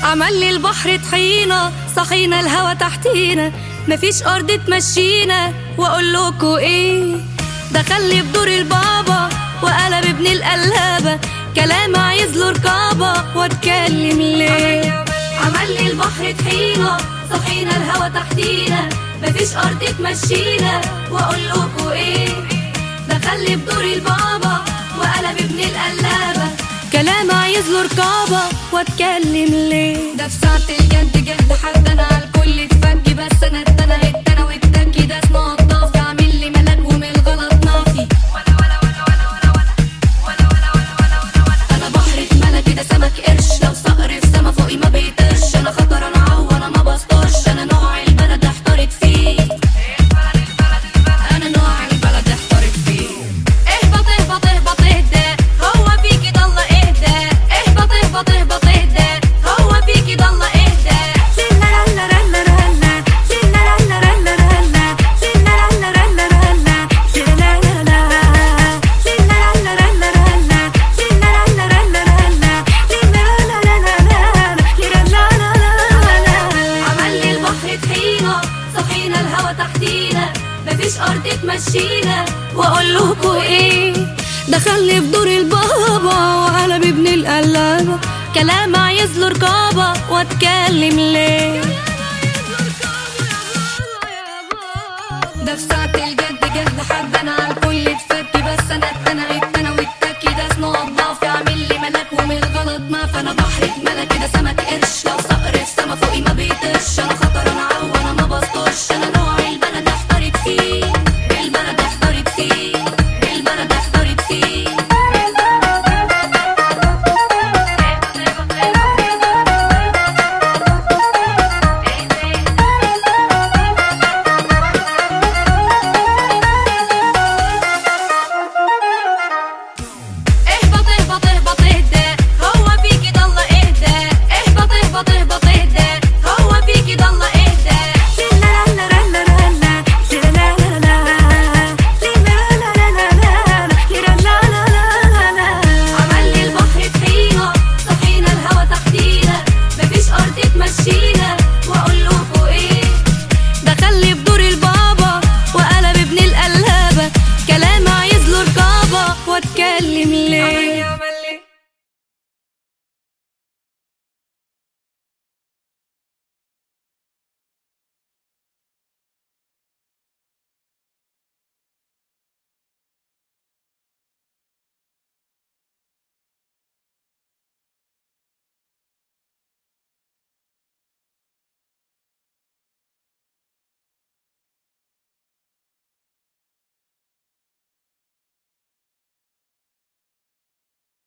عمل لي البحر طحينة صحينا الهوا تحتينا مفيش أرض تمشينا وأقول لكوا إيه دخل لي بدور البابا وقلب ابن القلابة كلام عايز له رقابة واتكلم ليه عمل لي البحر طحينة صحينا الهوا تحتينا مفيش أرض تمشينا وأقول لكوا إيه دخل لي بدور البابا وقلب ابن القلابة كلام عايز له رقابة واتكلم ليه ده في ساعة الجد جد حد انا على الكل اتفك بس انا اتنا اتنا والتك ده اسمه الطاف اعمل لي ملاك ومن الغلط نافي انا بحر اتملى كده سمك قرش لو صقر في سما فوقي ما بيطيرش انا خطر انا عو انا ما بسطرش انا نوع البلد احترت فيه انا نوع البلد احترت فيه اهبط اهبط اهبط اهدى هو فيكي ضل اهدى اهبط اهبط اهبط اهدى هو فيكي ضل اهدى عمل لي البحر طحينة صحينا الهوا تحتينا مفيش أرض تمشينا وأقول لكوا إيه دخلني في دور البابا وقلب ابن القلابة كلام عايز له رقابة واتكلم ليه